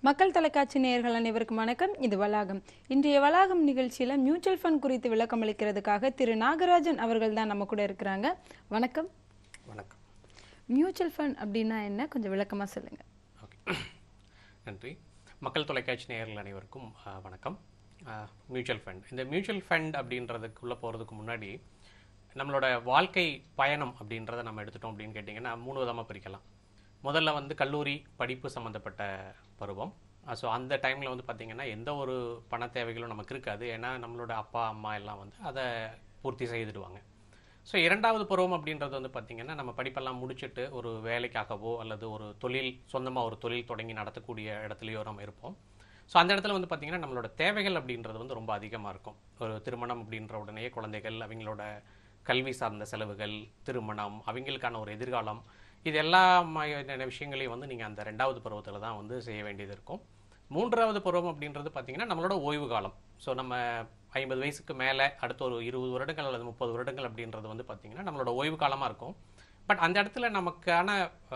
மக்கள் தொலைக்காட்சி நேயர்கள் அனைவருக்கும் வணக்கம் இது வளாகம் இன்றைய வளாகம் நிகழ்ச்சியில மியூச்சுவல் ஃபண்ட் குறித்து விளக்கம் அளிக்கிறதுக்காக திரு நாகராஜன் அவர்கள் தான் நம்ம கூட இருக்கிறாங்க வணக்கம் வணக்கம் மியூச்சுவல் ஃபண்ட் அப்படின்னா என்ன கொஞ்சம் விளக்கமா சொல்லுங்க ஓகே நன்றி மக்கள் தொலைக்காட்சி நேயர்கள் அனைவருக்கும் ஆ, வணக்கம் மியூச்சுவல் ஃபண்ட் இந்த மியூச்சுவல் ஃபண்ட் அப்படின்றதுக்குள்ளே போகிறதுக்கு முன்னாடி நம்மளோட வாழ்க்கை பயணம் அப்படின்றத நம்ம எடுத்துட்டோம் அப்படின்னு கேட்டிங்கன்னா மூணு விதமாக பிரிக்கலாம் முதல்ல வந்து கல்லூரி படிப்பு சம்மந்தப்பட்ட பருவம் ஸோ அந்த டைமில் வந்து பார்த்திங்கன்னா எந்த ஒரு பண தேவைகளும் நமக்கு இருக்காது ஏன்னா நம்மளோட அப்பா அம்மா எல்லாம் வந்து அதை பூர்த்தி செய்துடுவாங்க ஸோ இரண்டாவது பருவம் அப்படின்றது வந்து பார்த்திங்கன்னா நம்ம படிப்பெல்லாம் முடிச்சுட்டு ஒரு வேலைக்காகவோ அல்லது ஒரு தொழில் சொந்தமாக ஒரு தொழில் தொடங்கி நடத்தக்கூடிய இடத்துலையோ நம்ம இருப்போம் ஸோ அந்த இடத்துல வந்து பார்த்திங்கன்னா நம்மளோட தேவைகள் அப்படின்றது வந்து ரொம்ப அதிகமாக இருக்கும் ஒரு திருமணம் அப்படின்ற உடனே குழந்தைகள் அவங்களோட கல்வி சார்ந்த செலவுகள் திருமணம் அவங்களுக்கான ஒரு எதிர்காலம் இது எல்லா மாதிரியான விஷயங்களையும் வந்து நீங்கள் அந்த ரெண்டாவது பருவத்தில் தான் வந்து செய்ய வேண்டியது இருக்கும் மூன்றாவது பருவம் அப்படின்றது பார்த்திங்கன்னா நம்மளோட ஓய்வு காலம் ஸோ நம்ம ஐம்பது வயசுக்கு மேலே அடுத்த ஒரு இருபது வருடங்கள் அல்லது முப்பது வருடங்கள் அப்படின்றது வந்து பார்த்திங்கன்னா நம்மளோட ஓய்வு காலமாக இருக்கும் பட் அந்த இடத்துல நமக்கான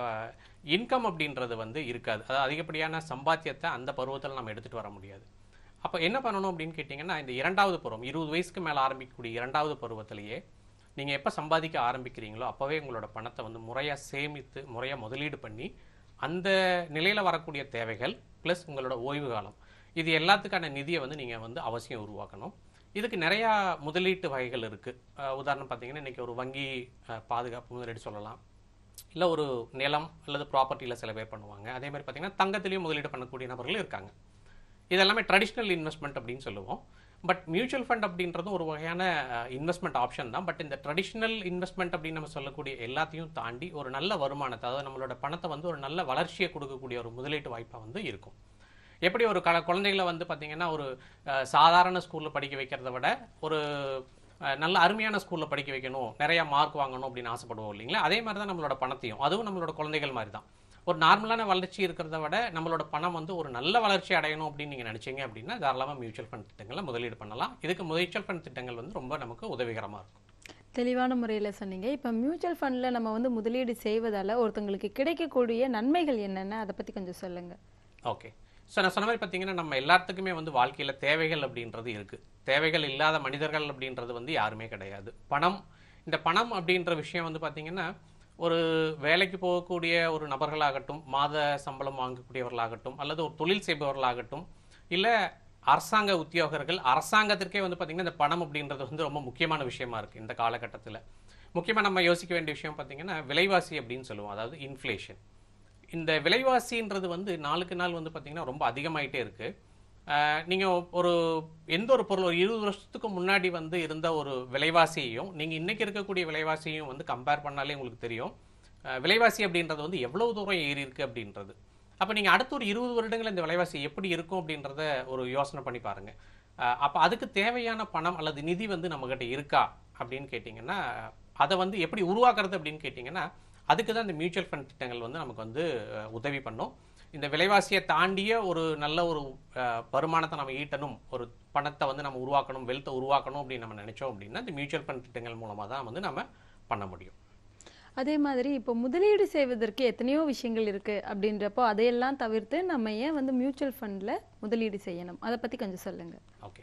இன்கம் அப்படின்றது வந்து இருக்காது அதாவது அதிகப்படியான சம்பாத்தியத்தை அந்த பருவத்தில் நம்ம எடுத்துகிட்டு வர முடியாது அப்போ என்ன பண்ணணும் அப்படின்னு கேட்டிங்கன்னா இந்த இரண்டாவது பருவம் இருபது வயசுக்கு மேலே ஆரம்பிக்கக்கூடிய இரண்டாவது பருவத்திலேயே நீங்கள் எப்போ சம்பாதிக்க ஆரம்பிக்கிறீங்களோ அப்போவே உங்களோட பணத்தை வந்து முறையாக சேமித்து முறையாக முதலீடு பண்ணி அந்த நிலையில் வரக்கூடிய தேவைகள் ப்ளஸ் உங்களோட ஓய்வு காலம் இது எல்லாத்துக்கான நிதியை வந்து நீங்கள் வந்து அவசியம் உருவாக்கணும் இதுக்கு நிறையா முதலீட்டு வகைகள் இருக்குது உதாரணம் பார்த்தீங்கன்னா இன்றைக்கி ஒரு வங்கி அஹ், பாதுகாப்பு முதலீடு சொல்லலாம் இல்லை ஒரு நிலம் அல்லது ப்ராப்பர்ட்டியில் சில பேர் பண்ணுவாங்க அதே மாதிரி பார்த்தீங்கன்னா தங்கத்திலையும் முதலீடு பண்ணக்கூடிய நபர்கள் இருக்காங்க இது எல்லாமே ட்ரெடிஷ்னல் இன்வெஸ்ட்மெண்ட் அப்படின்னு சொல்லுவோம் பட் மியூச்சுவல் ஃபண்ட் அப்படின்றதும் ஒரு வகையான இன்வெஸ்ட்மெண்ட் ஆப்ஷன் தான் பட் இந்த ட்ரெடிஷ்னல் இன்வெஸ்ட்மெண்ட் அப்படின்னு நம்ம சொல்லக்கூடிய எல்லாத்தையும் தாண்டி ஒரு நல்ல வருமானத்தை அதாவது நம்மளோட பணத்தை வந்து ஒரு நல்ல வளர்ச்சியை கொடுக்கக்கூடிய ஒரு முதலீட்டு வாய்ப்பாக வந்து இருக்கும் எப்படி ஒரு கல குழந்தைகளை வந்து பார்த்தீங்கன்னா ஒரு அஹ், சாதாரண ஸ்கூலில் படிக்க வைக்கிறத விட ஒரு அஹ், நல்ல அருமையான ஸ்கூலில் படிக்க வைக்கணும் நிறைய மார்க் வாங்கணும் அப்படின்னு ஆசைப்படுவோம் இல்லைங்களா அதே மாதிரி தான் நம்மளோட பணத்தையும் அதுவும் நம்மளோட குழந்தைகள் மாதிரி தான் ஒரு நார்மலான வளர்ச்சி இருக்கிறத விட நம்மளோட பணம் வந்து ஒரு நல்ல வளர்ச்சி அடையணும் அப்படின்னு நீங்கள் நினைச்சீங்க அப்படின்னா தாராளமாக மியூச்சுவல் ஃபண்ட் திட்டங்களை முதலீடு பண்ணலாம் இதுக்கு மியூச்சுவல் ஃபண்ட் திட்டங்கள் வந்து ரொம்ப நமக்கு உதவிகரமாக இருக்கும் தெளிவான முறையில் சொன்னீங்க இப்போ மியூச்சுவல் ஃபண்டில் நம்ம வந்து முதலீடு செய்வதால ஒருத்தங்களுக்கு கிடைக்கக்கூடிய நன்மைகள் என்னென்ன அதை பற்றி கொஞ்சம் சொல்லுங்க ஓகே ஸோ நான் சொன்ன மாதிரி பார்த்தீங்கன்னா நம்ம எல்லாத்துக்குமே வந்து வாழ்க்கையில் தேவைகள் அப்படின்றது இருக்குது தேவைகள் இல்லாத மனிதர்கள் அப்படின்றது வந்து யாருமே கிடையாது பணம் இந்த பணம் அப்படின்ற விஷயம் வந்து பார்த்தீங்கன்னா ஒரு வேலைக்கு போகக்கூடிய ஒரு நபர்களாகட்டும் மாத சம்பளம் வாங்கக்கூடியவர்களாகட்டும் அல்லது ஒரு தொழில் செய்பவர்களாகட்டும் இல்லை அரசாங்க உத்தியோகர்கள் அரசாங்கத்திற்கே வந்து பார்த்திங்கன்னா இந்த பணம் அப்படின்றது வந்து ரொம்ப முக்கியமான விஷயமா இருக்குது இந்த காலகட்டத்தில் முக்கியமாக நம்ம யோசிக்க வேண்டிய விஷயம் பார்த்தீங்கன்னா விலைவாசி அப்படின்னு சொல்லுவோம் அதாவது இன்ஃப்ளேஷன் இந்த விலைவாசின்றது வந்து நாளுக்கு நாள் வந்து பார்த்தீங்கன்னா ரொம்ப அதிகமாயிட்டே இருக்கு அஹ் நீங்க ஒரு எந்த ஒரு பொருள் ஒரு இருபது வருஷத்துக்கு முன்னாடி வந்து இருந்த ஒரு விலைவாசியையும் நீங்க இன்னைக்கு இருக்கக்கூடிய விலைவாசியையும் வந்து கம்பேர் பண்ணாலே உங்களுக்கு தெரியும் அஹ் விலைவாசி அப்படின்றது வந்து எவ்வளவு தூரம் ஏறி இருக்கு அப்படின்றது அப்போ நீங்க அடுத்த ஒரு இருபது வருடங்கள் இந்த விலைவாசி எப்படி இருக்கும் அப்படின்றத ஒரு யோசனை பண்ணி பாருங்க அஹ் அப்ப அதுக்கு தேவையான பணம் அல்லது நிதி வந்து நம்மகிட்ட இருக்கா அப்படின்னு கேட்டிங்கன்னா அதை வந்து எப்படி உருவாக்குறது அப்படின்னு கேட்டிங்கன்னா அதுக்கு தான் இந்த மியூச்சுவல் ஃபண்ட் திட்டங்கள் வந்து நமக்கு வந்து அஹ், உதவி பண்ணும் இந்த விலைவாசியை தாண்டிய ஒரு நல்ல ஒரு அஹ், வருமானத்தை நம்ம ஈட்டணும் ஒரு பணத்தை வந்து நம்ம உருவாக்கணும் வெல்த்தை உருவாக்கணும் அப்படின்னு நம்ம நினைச்சோம் அப்படின்னா இந்த மியூச்சுவல் ஃபண்ட் திட்டங்கள் மூலமாக தான் வந்து நம்ம பண்ண முடியும் அதே மாதிரி இப்போ முதலீடு செய்வதற்கு எத்தனையோ விஷயங்கள் இருக்கு அப்படின்றப்போ அதையெல்லாம் தவிர்த்து நம்ம ஏன் வந்து மியூச்சுவல் ஃபண்டில் முதலீடு செய்யணும் அதை பற்றி கொஞ்சம் சொல்லுங்க ஓகே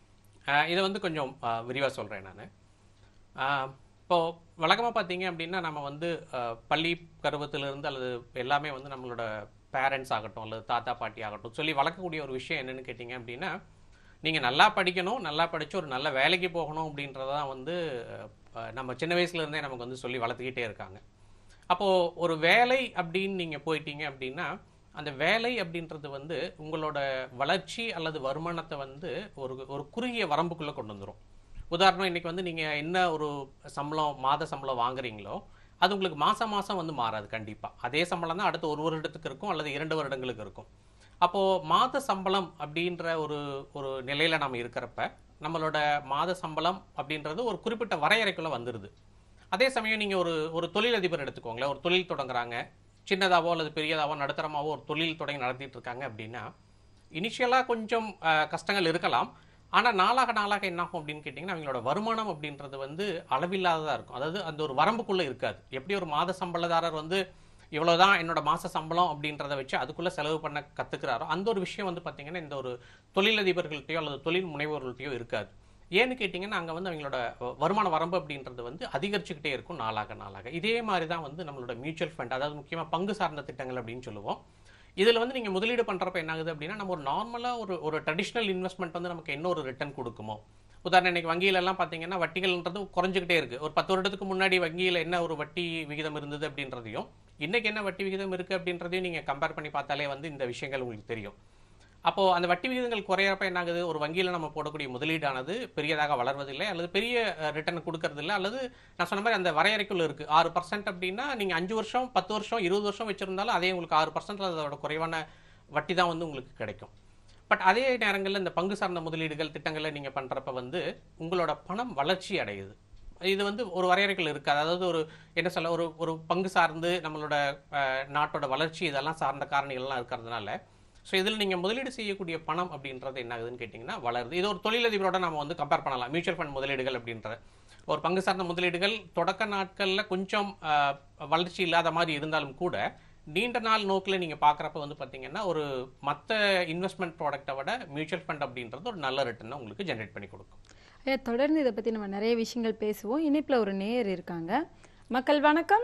இதை வந்து கொஞ்சம் விரிவாக சொல்கிறேன் நான் இப்போது வழக்கமாக பார்த்தீங்க அப்படின்னா நம்ம வந்து அஹ், பள்ளி பருவத்திலிருந்து அல்லது எல்லாமே வந்து நம்மளோட பேரண்ட்ஸ் ஆகட்டும் அல்லது தாத்தா பாட்டி ஆகட்டும் சொல்லி வளர்க்கக்கூடிய ஒரு விஷயம் என்னன்னு கேட்டிங்க அப்படின்னா நீங்கள் நல்லா படிக்கணும் நல்லா படித்து ஒரு நல்ல வேலைக்கு போகணும் அப்படின்றதான் வந்து அஹ், நம்ம சின்ன வயசுல இருந்தே நமக்கு வந்து சொல்லி வளர்த்துக்கிட்டே இருக்காங்க அப்போது ஒரு வேலை அப்படின்னு நீங்கள் போயிட்டீங்க அப்படின்னா அந்த வேலை அப்படின்றது வந்து உங்களோட வளர்ச்சி அல்லது வருமானத்தை வந்து ஒரு ஒரு குறுகிய வரம்புக்குள்ளே கொண்டு வந்துரும் உதாரணம் இன்னைக்கு வந்து நீங்கள் என்ன ஒரு சம்பளம் மாத சம்பளம் வாங்குறீங்களோ அது உங்களுக்கு மாதம் மாதம் வந்து மாறாது கண்டிப்பாக அதே சம்பளம் தான் அடுத்த ஒரு வருடத்துக்கு இருக்கும் அல்லது இரண்டு வருடங்களுக்கு இருக்கும் அப்போது மாத சம்பளம் அப்படின்ற ஒரு ஒரு நிலையில் நம்ம இருக்கிறப்ப நம்மளோட மாத சம்பளம் அப்படின்றது ஒரு குறிப்பிட்ட வரையறைக்குள்ளே வந்துடுது அதே சமயம் நீங்கள் ஒரு ஒரு தொழிலதிபர் எடுத்துக்கோங்களேன் ஒரு தொழில் தொடங்குறாங்க சின்னதாவோ அல்லது பெரியதாவோ நடுத்தரமாவோ ஒரு தொழில் தொடங்கி நடத்திட்டு இருக்காங்க அப்படின்னா இனிஷியலாக கொஞ்சம் அஹ், கஷ்டங்கள் இருக்கலாம் ஆனால் நாளாக நாளாக என்ன ஆகும் அப்படின்னு கேட்டிங்கன்னா அவங்களோட வருமானம் அப்படின்றது வந்து அளவில்லாததாக இருக்கும் அதாவது அந்த ஒரு வரம்புக்குள்ளே இருக்காது எப்படி ஒரு மாத சம்பளதாரர் வந்து இவ்வளவுதான் என்னோட மாச சம்பளம் அப்படின்றத வச்சு அதுக்குள்ள செலவு பண்ண கத்துக்கிறாரோ அந்த ஒரு விஷயம் வந்து பாத்தீங்கன்னா இந்த ஒரு தொழிலதிபர்கள்ட்டயோ அல்லது தொழில் முனைவோர்கள்ட்டயோ இருக்காது ஏன்னு கேட்டிங்கன்னா அங்கே வந்து அவங்களோட வ- வருமான வரம்பு அப்படின்றது வந்து அதிகரிச்சுக்கிட்டே இருக்கும் நாளாக நாளாக இதே மாதிரி தான் வந்து நம்மளோட மியூச்சுவல் ஃபண்ட் அதாவது முக்கியமாக பங்கு சார்ந்த திட்டங்கள் அப்படின்னு சொல்லுவோம் இதில் வந்து நீங்கள் முதலீடு பண்ணுறப்ப என்ன ஆகுது அப்படின்னா நம்ம ஒரு நார்மலாக ஒரு ஒரு ட்ரெடிஷ்னல் இன்வெஸ்ட்மெண்ட் வந்து நமக்கு என்ன ஒரு ரிட்டர்ன் கொடுக்குமோ உதாரணம் இன்னைக்கு வங்கியில எல்லாம் பார்த்தீங்கன்னா வட்டிகள்ன்றது குறைஞ்சிக்கிட்டே இருக்கு ஒரு பத்து வருடத்துக்கு முன்னாடி வங்கியில் என்ன ஒரு வட்டி விகிதம் இருந்தது அப்படின்றதையும் இன்னைக்கு என்ன வட்டி விகிதம் இருக்கு அப்படின்றதையும் நீங்கள் கம்பேர் பண்ணி பார்த்தாலே வந்து இந்த விஷயங்கள் உங்களுக்கு தெரியும் அப்போ அந்த வட்டி விகிதங்கள் குறையறப்ப என்ன ஆகுது ஒரு வங்கியில் நம்ம போடக்கூடிய முதலீடானது பெரியதாக வளர்வதில்லை அல்லது பெரிய ரிட்டர்ன் கொடுக்கறதில்ல அல்லது நான் சொன்ன மாதிரி அந்த வரையறைக்குள்ள இருக்கு ஆறு பர்சன்ட் அப்படின்னா நீங்க அஞ்சு வருஷம் பத்து வருஷம் இருபது வருஷம் வச்சிருந்தாலும் அதே உங்களுக்கு ஆறு பர்சன்ட் அதோட குறைவான வட்டி தான் வந்து உங்களுக்கு கிடைக்கும் பட் அதே நேரங்களில் இந்த பங்கு சார்ந்த முதலீடுகள் திட்டங்களை நீங்க பண்றப்ப வந்து உங்களோட பணம் வளர்ச்சி அடையுது இது வந்து ஒரு வரையறைகள் இருக்கு அதாவது ஒரு என்ன சொல்ல ஒரு ஒரு பங்கு சார்ந்து நம்மளோட அஹ், நாட்டோட வளர்ச்சி இதெல்லாம் சார்ந்த காரணிகள்லாம் இருக்கிறதுனால ஸோ இதில் நீங்கள் முதலீடு செய்யக்கூடிய பணம் அப்படின்றது என்ன ஆகுதுன்னு கேட்டிங்கன்னா வளருது இது ஒரு தொழிலதிபரோட நம்ம வந்து கம்பேர் பண்ணலாம் மியூச்சுவல் ஃபண்ட் முதலீடுகள் அப்படின்ற ஒரு பங்கு சார்ந்த முதலீடுகள் தொடக்க நாட்களில் கொஞ்சம் அஹ், வளர்ச்சி இல்லாத மாதிரி இருந்தாலும் கூட நீண்ட நாள் நோக்கில் நீங்கள் பார்க்குறப்ப வந்து பார்த்தீங்கன்னா ஒரு மற்ற இன்வெஸ்ட்மெண்ட் ப்ராடக்ட்டை விட மியூச்சுவல் ஃபண்ட் அப்படின்றது ஒரு நல்ல ரிட்டர்னை உங்களுக்கு ஜென்ரேட் பண்ணி கொடுக்கும் ஐயா தொடர்ந்து இதை பற்றி நம்ம நிறைய விஷயங்கள் பேசுவோம் இணைப்பில் ஒரு நேயர் இருக்காங்க மக்கள் வணக்கம்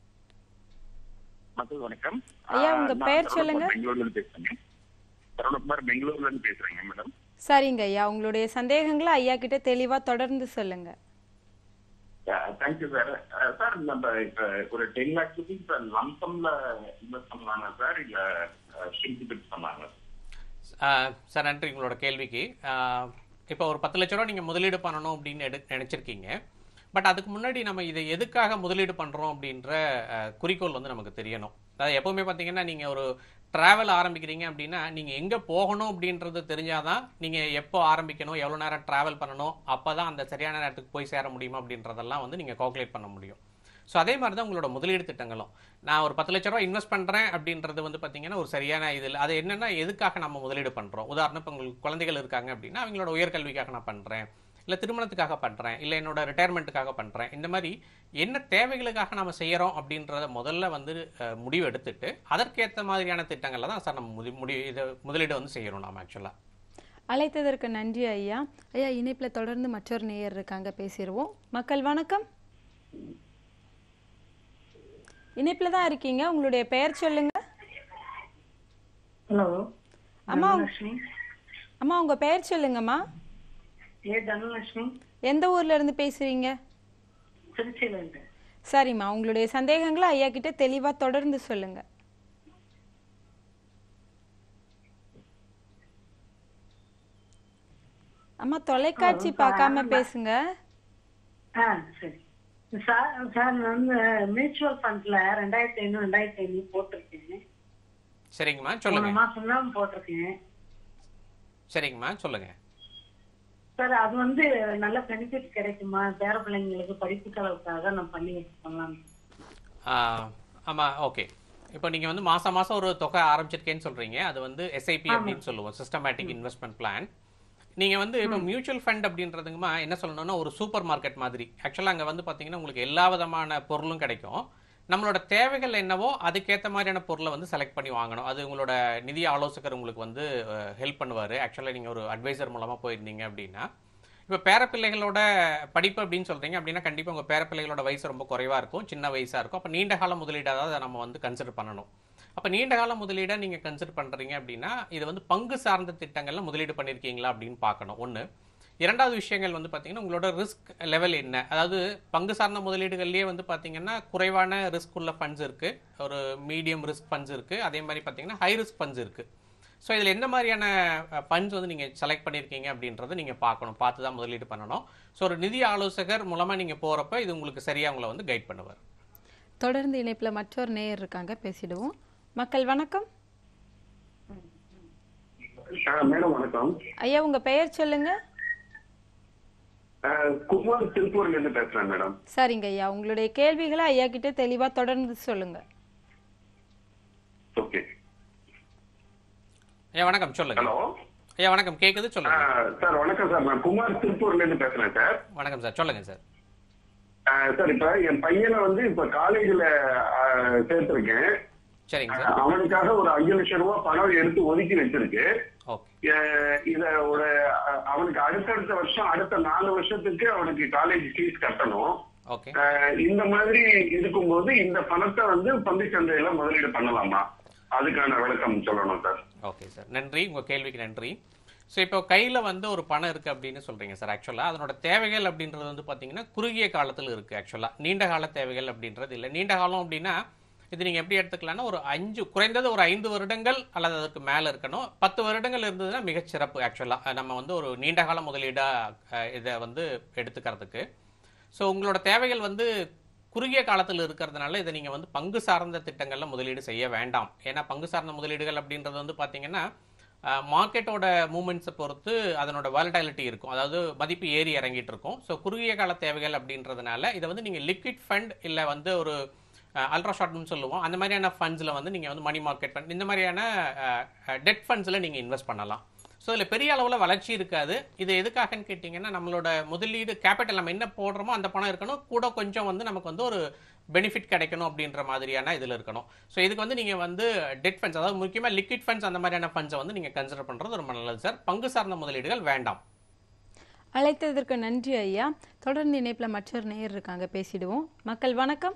மக்கள் வணக்கம் ஐயா, ஆ, உங்க நான் பெயர் சரவணகுமார் சொல்லுங்க. பெங்களூர்ல இருந்து பேசுறேங்க சரவணகுமார் பெங்களூர்ல இருந்து பேசுறேங்க மேடம் சரிங்க ஐயா உங்களுடைய சந்தேகங்களை ஐயா கிட்ட தெளிவா தொடர்ந்து சொல்லுங்க தேங்க்யூ சார் சார் நம்ம இப்ப ஒரு டென் லேக்ஸ் ருபீஸ் லம்சம்ல இன்வெஸ்ட் பண்ணலாமா சார் இல்ல ஷிங்க் பிட் பண்ணலாமா ஆஹ் சார் நன்றி உங்களோட கேள்விக்கு ஆஹ் இப்போ ஒரு பத்து லட்ச ரூபா நீங்கள் முதலீடு பண்ணணும் அப்படின்னு எடு நினச்சிருக்கீங்க பட் அதுக்கு முன்னாடி நம்ம இதை எதுக்காக முதலீடு பண்ணுறோம் அப்படின்ற ஆஹ், குறிக்கோள் வந்து நமக்கு தெரியணும் அதாவது எப்பவுமே பார்த்தீங்கன்னா நீங்கள் ஒரு ட்ராவல் ஆரம்பிக்கிறீங்க அப்படின்னா நீங்கள் எங்கே போகணும் அப்படின்றது தெரிஞ்சாதான் நீங்கள் எப்போ ஆரம்பிக்கணும் எவ்வளோ நேரம் ட்ராவல் பண்ணணும் அப்போ தான் அந்த சரியான நேரத்துக்கு போய் சேர முடியுமா அப்படின்றதெல்லாம் வந்து நீங்கள் கால்குலேட் பண்ண முடியும் ஸோ அதே மாதிரி தான் உங்களோட முதலீடு திட்டங்களும் நான் ஒரு பத்து லட்ச ரூபா இன்வெஸ்ட் பண்ணுறேன் அப்படின்றது வந்து பார்த்தீங்கன்னா ஒரு சரியான இதில் அது என்னன்னா எதுக்காக நம்ம முதலீடு பண்ணுறோம் உதாரணம் இப்போ உங்களுக்கு குழந்தைகள் இருக்காங்க அப்படின்னா அவங்களோட உயர்கல்விக்காக நான் பண்ணுறேன் இல்லை திருமணத்துக்காக பண்ணுறேன் இல்லை என்னோட ரிட்டையர்மெண்ட்டுக்காக பண்ணுறேன் இந்த மாதிரி என்ன தேவைகளுக்காக நம்ம செய்கிறோம் அப்படின்றத முதல்ல வந்து அஹ், முடிவு எடுத்துட்டு அதற்கேற்ற மாதிரியான திட்டங்களில் தான் சார் நம்ம முடி முடி இதை முதலீடு வந்து செய்கிறோம் நாம் ஆக்சுவலாக அழைத்ததற்கு நன்றி ஐயா ஐயா இணைப்பில் தொடர்ந்து மற்றொரு நேயர் இருக்காங்க பேசிடுவோம் மக்கள் வணக்கம் இணைப்பில் தான் இருக்கீங்க உங்களுடைய பெயர் சொல்லுங்க ஹலோ அம்மா தனலட்சுமி அம்மா உங்க பெயர் சொல்லுங்கம்மா ஏ தனலட்சுமி எந்த ஊர்ல இருந்து பேசுறீங்க திருச்சியில இருந்து சரிம்மா உங்களுடைய சந்தேகங்களை ஐயா கிட்ட தெளிவா தொடர்ந்து சொல்லுங்க அம்மா தொலைக்காட்சி பார்க்காம பேசுங்க ஆ சரி சார் சார் நான் வந்து மியூச்சுவல் ஃபண்ட்ல ரெண்டாயிரத்தி ஐநூறு ரெண்டாயிரத்தி ஐநூறு போட்டிருக்கேன் சரிங்கம்மா போன சொல்லுங்க மாசம் தான் போட்டிருக்கேன் சரிங்கம்மா சொல்லுங்க சார் அது வந்து நல்ல பெனிஃபிட் கிடைக்குமா பேர பிள்ளைங்களுக்கு படிப்பு செலவுக்காக நான் பண்ணி வச்சுக்கலாம் ஆமாம் ஓகே இப்போ நீங்கள் வந்து மாதம் மாதம் ஒரு தொகை ஆரம்பிச்சிருக்கேன்னு சொல்கிறீங்க அது வந்து எஸ்ஐபி அப்படின்னு சொல்லுவோம் சிஸ்டமேட்டிக் இன்வெஸ்ட்மெண்ட் பிளான் நீங்கள் வந்து இப்போ மியூச்சுவல் ஃபண்ட் அப்படின்றதுங்கம்மா என்ன சொல்லணும்னா ஒரு சூப்பர் மார்க்கெட் மாதிரி ஆக்சுவலாக அங்கே வந்து பார்த்தீங்கன்னா உங்களுக்கு எல்லா விதமான பொருளும் கிடைக்கும் நம்மளோட தேவைகள் என்னவோ அதுக்கேற்ற மாதிரியான பொருளை வந்து செலக்ட் பண்ணி வாங்கணும் அது உங்களோட நிதி ஆலோசகர் உங்களுக்கு வந்து ஹெல்ப் பண்ணுவார் ஆக்சுவலாக நீங்கள் ஒரு அட்வைசர் மூலமாக போயிருந்தீங்க அப்படின்னா இப்போ பேரப்பிள்ளைகளோட படிப்பு அப்படின்னு சொல்றீங்க அப்படின்னா கண்டிப்பாக உங்கள் பேரப்பிள்ளைகளோட வயசு ரொம்ப குறைவாக இருக்கும் சின்ன வயசாக இருக்கும் அப்போ நீண்ட கால முதலீடாக தான் அதை நம்ம வந்து கன்சிடர் பண்ணணும் அப்போ நீண்ட கால முதலீடாக நீங்கள் கன்சிடர் பண்ணுறீங்க அப்படின்னா இது வந்து பங்கு சார்ந்த திட்டங்கள்ல முதலீடு பண்ணியிருக்கீங்களா அப்படின்னு பார்க்கணும் ஒன்று இரண்டாவது விஷயங்கள் வந்து பார்த்தீங்கன்னா உங்களோட ரிஸ்க் லெவல் என்ன அதாவது பங்கு சார்ந்த முதலீடுகள்லேயே வந்து பார்த்தீங்கன்னா குறைவான ரிஸ்க் உள்ள ஃபண்ட்ஸ் இருக்குது ஒரு மீடியம் ரிஸ்க் ஃபண்ட்ஸ் இருக்குது அதே மாதிரி பார்த்தீங்கன்னா ஹை ரிஸ்க் ஃபண்ட்ஸ் இருக்குது ஸோ இதில் எந்த மாதிரியான ஃபண்ட்ஸ் வந்து நீங்கள் செலக்ட் பண்ணியிருக்கீங்க அப்படின்றத நீங்கள் பார்க்கணும் பார்த்து தான் முதலீடு பண்ணணும் ஸோ ஒரு நிதி ஆலோசகர் மூலமாக நீங்கள் போகிறப்ப இது உங்களுக்கு சரியாக உங்களை வந்து கைட் பண்ணுவார் தொடர்ந்து இணைப்புல மற்றொரு நேயர் இருக்காங்க பேசிடுவோம் மக்கள் வணக்கம் மேடம் வணக்கம் ஐயா உங்க பெயர் சொல்லுங்க குமார் திருப்பூர்ல இருந்து பேசுறேன் மேடம் சரிங்க ஐயா உங்களுடைய கேள்விகளை ஐயா கிட்ட தெளிவா தொடர்ந்து சொல்லுங்க ஓகே ஐயா வணக்கம் சொல்லுங்க ஹலோ ஐயா வணக்கம் கேட்குது சொல்லுங்க சார் வணக்கம் சார் நான் குமார் திருப்பூர்ல இருந்து பேசுறேன் சார் வணக்கம் சார் சொல்லுங்க சார் சார் இப்ப என் பையனை வந்து இப்ப காலேஜ்ல சேர்த்திருக்கேன் சரிங்க சார் அவனுக்காக ஒரு அஞ்சு லட்சம் ரூபாய் பணம் எடுத்து ஒதுக்கி வச்சிருக்கு ஓகே அஹ் இத ஒரு அஹ் அவனுக்கு அடுத்தடுத்த வருஷம் அடுத்த நாலு வருஷத்துக்கு அவனுக்கு காலேஜ் ஃபீஸ் கட்டணும் ஓகே அஹ் இந்த மாதிரி இருக்கும்போது இந்த பணத்தை வந்து பங்கு சந்தையில முதலீடு பண்ணலாமா அதுக்கான விளக்கம் சொல்லணும் சார் ஓகே சார் நன்றி உங்கள் கேள்விக்கு நன்றி ஸோ இப்போ கையில் வந்து ஒரு பணம் இருக்குது அப்படின்னு சொல்கிறீங்க சார் ஆக்சுவலாக அதனோட தேவைகள் அப்படின்றது வந்து பார்த்தீங்கன்னா குறுகிய காலத்தில் இருக்குது ஆக்சுவலாக நீண்ட கால தேவைகள் அப்படின்றது இல்லை நீண்ட காலம் அப்படின்னா இது நீங்கள் எப்படி எடுத்துக்கலாம்னா ஒரு அஞ்சு குறைந்தது ஒரு ஐந்து வருடங்கள் அல்லது அதற்கு மேலே இருக்கணும் பத்து வருடங்கள் இருந்ததுன்னா மிகச் சிறப்பு ஆக்சுவலாக நம்ம வந்து ஒரு நீண்ட கால முதலீடாக இதை வந்து எடுத்துக்கிறதுக்கு ஸோ உங்களோட தேவைகள் வந்து குறுகிய காலத்தில் இருக்கிறதுனால இதை நீங்கள் வந்து பங்கு சார்ந்த திட்டங்களில் முதலீடு செய்ய வேண்டாம் ஏன்னா பங்கு சார்ந்த முதலீடுகள் அப்படின்றது வந்து பார்த்தீங்கன்னா மார்க்கெட்டோட மூமெண்ட்ஸை பொறுத்து அதனோட வாலட்டாலிட்டி இருக்கும் அதாவது மதிப்பு ஏறி இறங்கிட்டு இருக்கும் ஸோ குறுகிய கால தேவைகள் அப்படின்றதுனால இதை வந்து நீங்கள் லிக்விட் ஃபண்ட் இல்லை வந்து ஒரு அல்ட்ரா ஷார்ட்னு சொல்லுவோம் அந்த மாதிரியான ஃபண்ட்ஸில் வந்து நீங்கள் வந்து மணி மார்க்கெட் ஃபண்ட் இந்த மாதிரியான டெட் ஃபண்ட்ஸில் நீங்கள் இன்வெஸ்ட் பண்ணலாம் ஸோ இதில் பெரிய அளவில் வளர்ச்சி இருக்காது இது எதுக்காகன்னு கேட்டிங்கன்னா நம்மளோட முதலீடு கேபிட்டல் நம்ம என்ன போடுறோமோ அந்த பணம் இருக்கணும் கூட கொஞ்சம் வந்து நமக்கு வந்து ஒரு பெனிஃபிட் கிடைக்கணும் அப்படின்ற மாதிரியான இதில் இருக்கணும் ஸோ இதுக்கு வந்து நீங்கள் வந்து டெட் ஃபண்ட்ஸ் அதாவது முக்கியமாக லிக்விட் ஃபண்ட்ஸ் அந்த மாதிரியான ஃபண்ட்ஸை வந்து நீங்கள் கன்சிடர் பண்ணுறது ரொம்ப நல்லது சார் பங்கு சார்ந்த முதலீடுகள் வேண்டாம் அழைத்ததற்கு நன்றி ஐயா தொடர்ந்து இணைப்புல மற்றொரு நேயர் இருக்காங்க பேசிடுவோம் மக்கள் வணக்கம்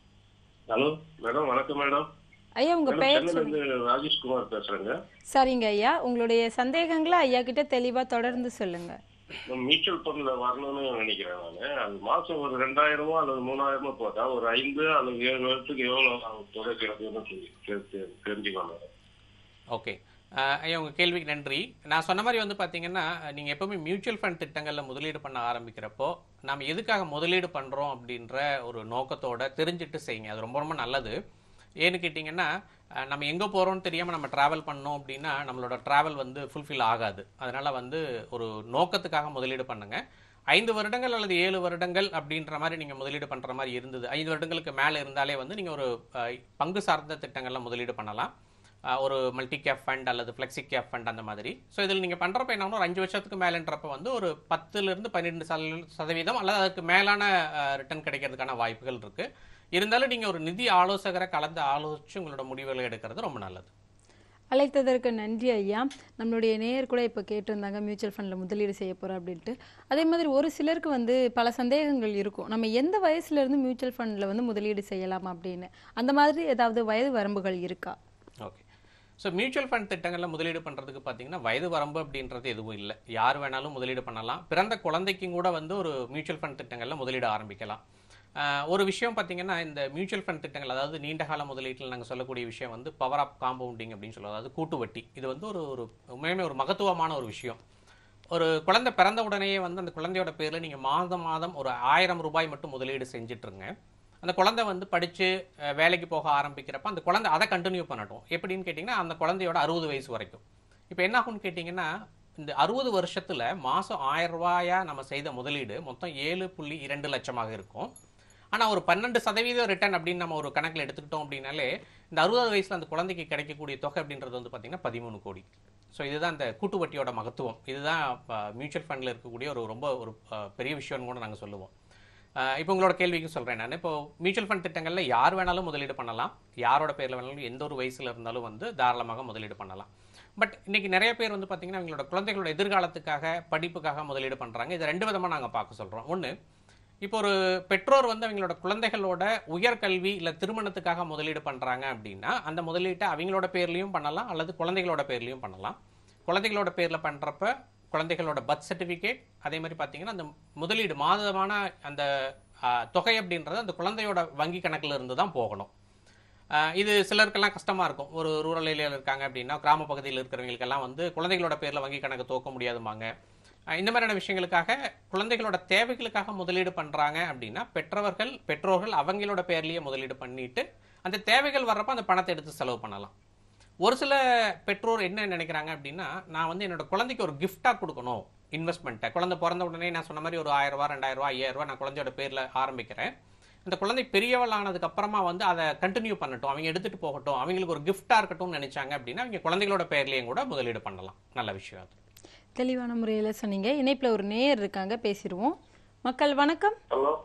ஹலோ மேடம் வணக்கம் மேடம் ஐயா உங்க மேடம் பெயர் சென்னையில சொல்லுங்க இருந்து ராஜேஷ்குமார் பேசுறேங்க சரிங்க ஐயா உங்களுடைய சந்தேகங்களை ஐயா கிட்ட தெளிவா தொடர்ந்து சொல்லுங்க நான் மியூச்சுவல் ஃபண்ட்ல வரணும்னு நினைக்கிறேன் நான் அது மாசம் ஒரு ரெண்டாயிரமோ அல்லது மூணாயிரமோ போட்டா ஒரு ஐந்து அல்லது ஏழு வருஷத்துக்கு எவ்வளவு தொகை கிடைக்கும்னு தெரி- தெரி- தெரி- தெரிஞ்சுக்கலாம் மேடம் ஓகே அஹ் ஐயா உங்கள் கேள்விக்கு நன்றி நான் சொன்ன மாதிரி வந்து பார்த்தீங்கன்னா நீங்கள் எப்பவுமே மியூச்சுவல் ஃபண்ட் திட்டங்களில் முதலீடு பண்ண ஆரம்பிக்கிறப்போ நாம் எதுக்காக முதலீடு பண்ணுறோம் அப்படின்ற ஒரு நோக்கத்தோட தெரிஞ்சுட்டு செய்யுங்க அது ரொம்ப ரொம்ப நல்லது ஏன்னு கேட்டிங்கன்னா அஹ் நம்ம எங்கே போகிறோம்னு தெரியாமல் நம்ம ட்ராவல் பண்ணோம் அப்படின்னா நம்மளோட ட்ராவல் வந்து ஃபுல்ஃபில் ஆகாது அதனால் வந்து ஒரு நோக்கத்துக்காக முதலீடு பண்ணுங்க ஐந்து வருடங்கள் அல்லது ஏழு வருடங்கள் அப்படின்ற மாதிரி நீங்கள் முதலீடு பண்ணுற மாதிரி இருந்தது ஐந்து வருடங்களுக்கு மேலே இருந்தாலே வந்து நீங்கள் ஒரு அஹ், பங்கு சார்ந்த திட்டங்களில் முதலீடு பண்ணலாம் அஹ், ஒரு மல்டி கேப் ஃபண்ட் அல்லது ஃப்ளெக்ஸி கேப் ஃபண்ட் அந்த மாதிரி ஸோ இதில் நீங்கள் பண்ணுறப்ப என்ன ஒரு அஞ்சு வருஷத்துக்கு மேலேன்றப்ப வந்து ஒரு பத்துலேருந்து பன்னிரெண்டு சத சதவீதம் அல்லது அதுக்கு மேலான ரிட்டர்ன் கிடைக்கிறதுக்கான வாய்ப்புகள் இருக்குது இருந்தாலும் நீங்கள் ஒரு நிதி ஆலோசகரை கலந்து ஆலோசித்து உங்களோட முடிவுகளை எடுக்கிறது ரொம்ப நல்லது அழைத்ததற்கு நன்றி ஐயா நம்மளுடைய நேயர் கூட இப்போ கேட்டிருந்தாங்க மியூச்சுவல் ஃபண்டில் முதலீடு செய்ய போகிறோம் அப்படின்ட்டு அதே மாதிரி ஒரு சிலருக்கு வந்து பல சந்தேகங்கள் இருக்கும் நம்ம எந்த வயசுல இருந்து மியூச்சுவல் ஃபண்டில் வந்து முதலீடு செய்யலாம் அப்படின்னு அந்த மாதிரி ஏதாவது வயது வரம்புகள் இருக்கா ஓகே ஸோ மியூச்சுவல் ஃபண்ட் திட்டங்களில் முதலீடு பண்ணுறதுக்கு பார்த்தீங்கன்னா வயது வரம்பு அப்படின்றது எதுவும் இல்லை யார் வேணாலும் முதலீடு பண்ணலாம் பிறந்த குழந்தைக்கும் கூட வந்து ஒரு மியூச்சுவல் ஃபண்ட் திட்டங்களில் முதலீடு ஆரம்பிக்கலாம் ஆஹ் ஒரு விஷயம் பார்த்தீங்கன்னா இந்த மியூச்சுவல் ஃபண்ட் திட்டங்கள் அதாவது நீண்ட கால முதலீட்டில் நாங்கள் சொல்லக்கூடிய விஷயம் வந்து பவர் ஆஃப் காம்பவுண்டிங் அப்படின்னு சொல்லுவோம் அதாவது கூட்டு வட்டி இது வந்து ஒரு ஒரு உண்மையுமே ஒரு மகத்துவமான ஒரு விஷயம் ஒரு குழந்தை பிறந்த உடனேயே வந்து அந்த குழந்தையோட பேரில் நீங்கள் மாதம் மாதம் ஒரு ஆயிரம் ரூபாய் மட்டும் முதலீடு செஞ்சிட்ருங்க அந்த குழந்தை வந்து படித்து வேலைக்கு போக ஆரம்பிக்கிறப்ப அந்த குழந்தை அதை கண்டினியூ பண்ணட்டும் எப்படின்னு கேட்டிங்கன்னா அந்த குழந்தையோட அறுபது வயசு வரைக்கும் இப்போ என்ன ஆகும்னு கேட்டிங்கன்னா இந்த அறுபது வருஷத்தில் மாதம் ஆயிரம் ரூபாயா நம்ம செய்த முதலீடு மொத்தம் ஏழு புள்ளி இரண்டு லட்சமாக இருக்கும் ஆனால் ஒரு பன்னெண்டு சதவீதம் ரிட்டர்ன் அப்படின்னு நம்ம ஒரு கணக்கில் எடுத்துக்கிட்டோம் அப்படின்னாலே இந்த அறுபது வயசில் அந்த குழந்தைக்கு கிடைக்கக்கூடிய தொகை அப்படின்றது வந்து பார்த்திங்கன்னா பதிமூணு கோடி ஸோ இதுதான் இந்த கூட்டு வட்டியோட மகத்துவம் இதுதான் மியூச்சுவல் ஃபண்டில் இருக்கக்கூடிய ஒரு ரொம்ப ஒரு அஹ், பெரிய விஷயம்னு கூட நாங்கள் சொல்லுவோம் அஹ், இப்போ உங்களோட கேள்விக்கு சொல்கிறேன் நான் இப்போ மியூச்சுவல் ஃபண்ட் திட்டங்களில் யார் வேணாலும் முதலீடு பண்ணலாம் யாரோட பேரில் வேணாலும் எந்த ஒரு வயசில் இருந்தாலும் வந்து தாராளமாக முதலீடு பண்ணலாம் பட் இன்னைக்கு நிறைய பேர் வந்து பார்த்தீங்கன்னா அவங்களோட குழந்தைகளோட எதிர்காலத்துக்காக படிப்புக்காக முதலீடு பண்ணுறாங்க இது ரெண்டு விதமாக நாங்கள் பார்க்க சொல்கிறோம் ஒன்று இப்போ ஒரு பெற்றோர் வந்து அவங்களோட குழந்தைகளோட உயர்கல்வி இல்லை திருமணத்துக்காக முதலீடு பண்ணுறாங்க அப்படின்னா அந்த முதலீட்டை அவங்களோட பேர்லையும் பண்ணலாம் அல்லது குழந்தைகளோட பேர்லையும் பண்ணலாம் குழந்தைகளோட பேரில் பண்ணுறப்ப குழந்தைகளோட பர்த் சர்டிஃபிகேட் அதே மாதிரி பார்த்தீங்கன்னா அந்த முதலீடு மாதமான அந்த ஆ, தொகை அப்படின்றது அந்த குழந்தையோட வங்கி கணக்கில் இருந்து தான் போகணும் ஆஹ் இது சிலருக்கெல்லாம் கஷ்டமாக இருக்கும் ஒரு ரூரல் ஏரியாவில் இருக்காங்க அப்படின்னா கிராம பகுதியில் இருக்கிறவங்களுக்கெல்லாம் வந்து குழந்தைகளோட பேரில் வங்கி கணக்கு துவக்க முடியாதுமாங்க ஆஹ் இந்த மாதிரியான விஷயங்களுக்காக குழந்தைகளோட தேவைகளுக்காக முதலீடு பண்ணுறாங்க அப்படின்னா பெற்றவர்கள் பெற்றோர்கள் அவங்களோட பேர்லேயே முதலீடு பண்ணிட்டு அந்த தேவைகள் வர்றப்ப அந்த பணத்தை எடுத்து செலவு பண்ணலாம் ஒரு சில பெற்றோர் என்ன நினைக்கிறாங்க அப்படின்னா நான் வந்து என்னோட குழந்தைக்கு ஒரு கிஃப்டாக கொடுக்கணும் இன்வெஸ்ட்மெண்ட்டை குழந்தை பிறந்த உடனே நான் சொன்ன மாதிரி ஒரு ஆயிரம் ரூபா ரெண்டாயிரம் ரூபா ஐயாயிரம் ரூபா நான் குழந்தையோட பேரில் ஆரம்பிக்கிறேன் அந்த குழந்தை பெரியவள் ஆனதுக்கு அப்புறமா வந்து அதை கண்டினியூ பண்ணட்டும் அவங்க எடுத்துட்டு போகட்டும் அவங்களுக்கு ஒரு கிஃப்டாக இருக்கட்டும்னு நினைச்சாங்க அப்படின்னா அவங்க குழந்தைகளோட பேர்லேயும் கூட முதலீடு பண்ணலாம் நல்ல விஷயம் அது தெளிவான முறையில் சொன்னீங்க இணைப்பில் ஒரு நேயர் இருக்காங்க பேசிடுவோம் மக்கள் வணக்கம் ஹலோ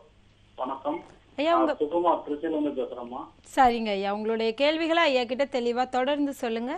வணக்கம் ஐயா உங்க நான் சுகுமார் திருச்சியில இருந்து பேசுறேம்மா சரிங்க ஐயா உங்களுடைய கேள்விகளை ஐயா கிட்ட தெளிவா தொடர்ந்து சொல்லுங்க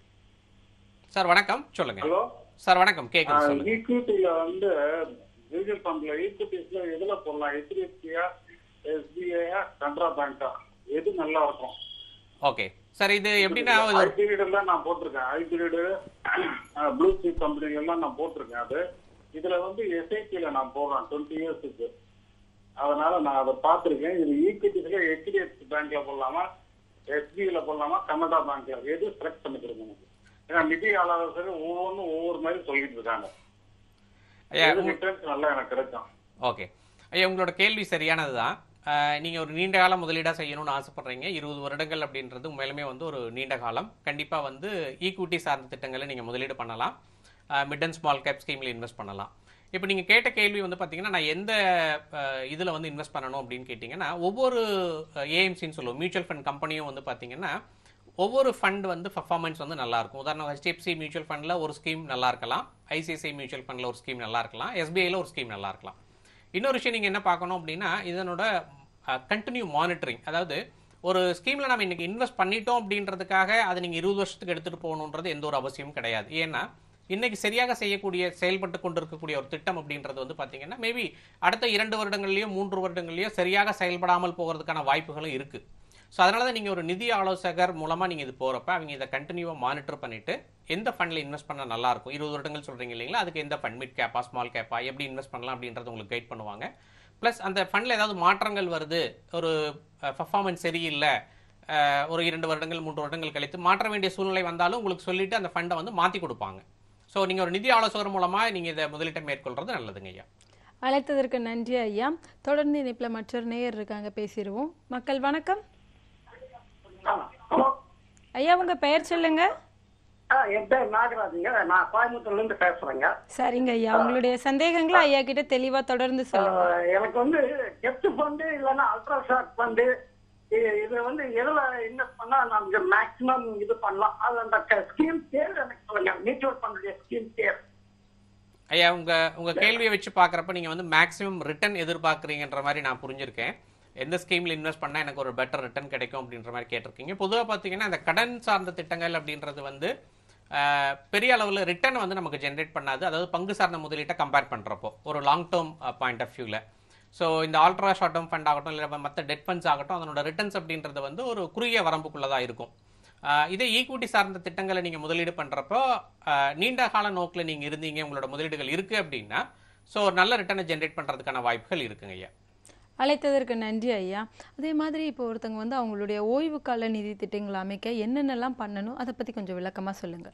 சார் வணக்கம் சொல்லுங்க ஹலோ சார் வணக்கம் கேக்குது சொல்லுங்க ஈக்விட்டில வந்து மியூச்சுவல் ஃபண்ட்ல ஈக்விட்டிஸ்ல எதுல போடலாம் ஹெச்டிஎஃப்சியா எஸ்பிஐயா கனரா பேங்கா எது நல்லா இருக்கும் ஓகே சார் இது எப்படின்னா இது ஒரு- ஹைபிரிட் எல்லாம் நான் போட்டிருக்கேன் ஹைபிரிடு ப்ளூ சீப் கம்பெனி எல்லாம் நான் போட்டிருக்கேன் அது இதுல வந்து எஸ்ஐபில நான் போடுறேன் டுவெண்ட்டி இயர்ஸுக்கு அதனால நான் அதை பார்த்திருக்கேன் இது ஈக்விட்டிஸ்ல ஹெச்டிஎஃப்சி பேங்க்ல போடலாமா எஸ்பிஐல போடலாமா கனடா பேங்க்ல எது செலக்ட் பண்ணி கொடுங்க எனக்கு ஏன்னா நிதி ஆலோசகர் ஒவ்வொன்றும் ஒவ்வொரு மாதிரி சொல்லிட்டு இருக்காங்க ஐயா எது உங்க- returns நல்லா எனக்கு கிடைக்கும் ஓகே ஐயா உங்களோட கேள்வி சரியானது தான் நீங்கள் ஒரு நீண்ட கால முதலீடாக செய்யணும்னு ஆசைப்படுறீங்க இருபது வருடங்கள் அப்படின்றது உண்மையிலுமே வந்து ஒரு நீண்ட காலம் கண்டிப்பாக வந்து ஈக்விட்டி சார்ந்த திட்டங்களை நீங்கள் முதலீடு பண்ணலாம் மிட் அண்ட் ஸ்மால் கேப் ஸ்கீமில் இன்வெஸ்ட் பண்ணலாம் இப்போ நீங்கள் கேட்ட கேள்வி வந்து பார்த்தீங்கன்னா நான் எந்த இதில் வந்து இன்வெஸ்ட் பண்ணணும் அப்படின்னு கேட்டிங்கன்னா ஒவ்வொரு ஏஎம்சின்னு சொல்லுவோம் மியூச்சுவல் ஃபண்ட் கம்பெனியும் வந்து பார்த்தீங்கன்னா ஒவ்வொரு ஃபண்ட் வந்து பர்ஃபார்மன்ஸ் வந்து நல்லா இருக்கும் உதாரணம் ஹெச்டிஎஃப்சி மியூச்சுவல் ஃபண்டில் ஒரு ஸ்கீம் நல்லா இருக்கலாம் ஐசிஐசிஐ மியூச்சுவல் ஃபண்டில் ஒரு ஸ்கீம் நல்லா இருக்கலாம் எஸ்பிஐல ஒரு ஸ்கீம் நல்லா இருக்கலாம் இன்னொரு விஷயம் நீங்கள் என்ன பார்க்கணும் அப்படின்னா இதனோட கண்டினியூ மானிட்டரிங் அதாவது ஒரு ஸ்கீமில் நம்ம இன்னைக்கு இன்வெஸ்ட் பண்ணிட்டோம் அப்படின்றதுக்காக அதை நீங்கள் இருபது வருஷத்துக்கு எடுத்துகிட்டு போகணுன்றது எந்த ஒரு அவசியமும் கிடையாது ஏன்னா இன்னைக்கு சரியாக செய்யக்கூடிய செயல்பட்டு கொண்டிருக்கக்கூடிய ஒரு திட்டம் அப்படின்றது வந்து பார்த்தீங்கன்னா மேபி அடுத்த இரண்டு வருடங்கள்லையோ மூன்று வருடங்கள்லையோ சரியாக செயல்படாமல் போகிறதுக்கான வாய்ப்புகளும் இருக்குது ஸோ அதனால தான் நீங்கள் ஒரு நிதி ஆலோசகர் மூலமாக நீங்கள் இது போகிறப்ப அவங்க இதை கண்டினியூவாக மானிட்டர் பண்ணிட்டு எந்த ஃபண்டில் இன்வெஸ்ட் பண்ணால் நல்லா இருக்கும் இருபது வருடங்கள் சொல்கிறீங்க இல்லைங்களா அதுக்கு எந்த ஃபண்ட் மிட் கேப்பா ஸ்மால் கேப்பா எப்படி இன்வெஸ்ட் பண்ணலாம் அப்படின்றத உங்களுக்கு கைட் பண்ணுவாங்க ப்ளஸ் அந்த ஃபண்டில் ஏதாவது மாற்றங்கள் வருது ஒரு பர்ஃபார்மன்ஸ் சரியில்லை அஹ், ஒரு இரண்டு வருடங்கள் மூன்று வருடங்கள் கழித்து மாற்ற வேண்டிய சூழ்நிலை வந்தாலும் உங்களுக்கு சொல்லிட்டு அந்த ஃபண்டை வந்து மாற்றி கொடுப்பாங்க ஸோ நீங்கள் ஒரு நிதி ஆலோசகர் மூலமாக நீங்கள் இதை முதலீட்டை மேற்கொள்றது நல்லதுங்க ஐயா அழைத்ததற்கு நன்றி ஐயா தொடர்ந்து இணைப்புல மற்றொரு நேயர் இருக்காங்க பேசிடுவோம் மக்கள் வணக்கம் ஹலோ ஐயா உங்க பெயர் சொல்லுங்க ஆ என் பேர் நாகராஜுங்க நான் கோயம்புத்தூர்ல இருந்து பேசுறேங்க சரிங்க ஐயா உங்களுடைய சந்தேகங்களை ஐயா கிட்ட தெளிவா தொடர்ந்து சொல்லுங்க ஆஹ் எனக்கு வந்து கெப்ட் ஃபண்டு இல்லைன்னா அல்ட்ரா ஷார்ட் ஃபண்டு இது வந்து எதுல இன்வெஸ்ட் பண்ணா நமக்கு மேக்ஸிமம் இது பண்ணலாம் அது அந்த ஸ்கீம் பேர் எனக்கு சொல்லுங்க மியூச்சுவல் ஃபண்டுடைய ஸ்கீம் பேர் ஐயா உங்க உங்க கேள்வியை வச்சு பார்க்குறப்ப நீங்க வந்து மேக்ஸிமம் ரிட்டர்ன் எதிர்பார்க்குறீங்கன்ற மாதிரி நான் புரிஞ்சிருக்கேன் எந்த ஸ்கீமில் இன்வெஸ்ட் பண்ணால் எனக்கு ஒரு பெட்டர் ரிட்டர்ன் கிடைக்கும் அப்படின்ற மாதிரி கேட்டிருக்கீங்க பொதுவாக பார்த்தீங்கன்னா இந்த கடன் சார்ந்த திட்டங்கள் அப்படின்றது வந்து ஆஹ், பெரிய அளவில் ரிட்டர்ன் வந்து நமக்கு ஜென்ரேட் பண்ணாது அதாவது பங்கு சார்ந்த முதலீட்டை கம்பேர் பண்ணுறப்போ ஒரு லாங் டேர்ம் பாயிண்ட் ஆஃப் வியூவில் ஸோ இந்த ஆல்ட்ரா ஷார்ட் டேர்ம் ஃபண்ட் ஆகட்டும் இல்லை மற்ற டெட் ஃபண்ட்ஸ் ஆகட்டும் அதனோட ரிட்டர்ன்ஸ் அப்படின்றது வந்து ஒரு குறுகிய வரம்புக்குள்ளே தான் இருக்கும் ஆஹ் இதே ஈக்விட்டி சார்ந்த திட்டங்களை நீங்கள் முதலீடு பண்ணுறப்போ நீண்ட கால நோக்கில் நீங்கள் இருந்தீங்க உங்களோட முதலீடுகள் இருக்குது அப்படின்னா ஸோ ஒரு நல்ல ரிட்டர்னை ஜென்ரேட் பண்ணுறதுக்கான வாய்ப்புகள் இருக்குங்க ஐயா அழைத்ததற்கு நன்றி ஐயா அதே மாதிரி இப்போ ஒருத்தவங்க வந்து அவங்களுடைய ஓய்வு கால நிதி திட்டங்களை அமைக்க என்னென்னலாம் பண்ணணும் அதை பத்தி கொஞ்சம் விளக்கமா சொல்லுங்க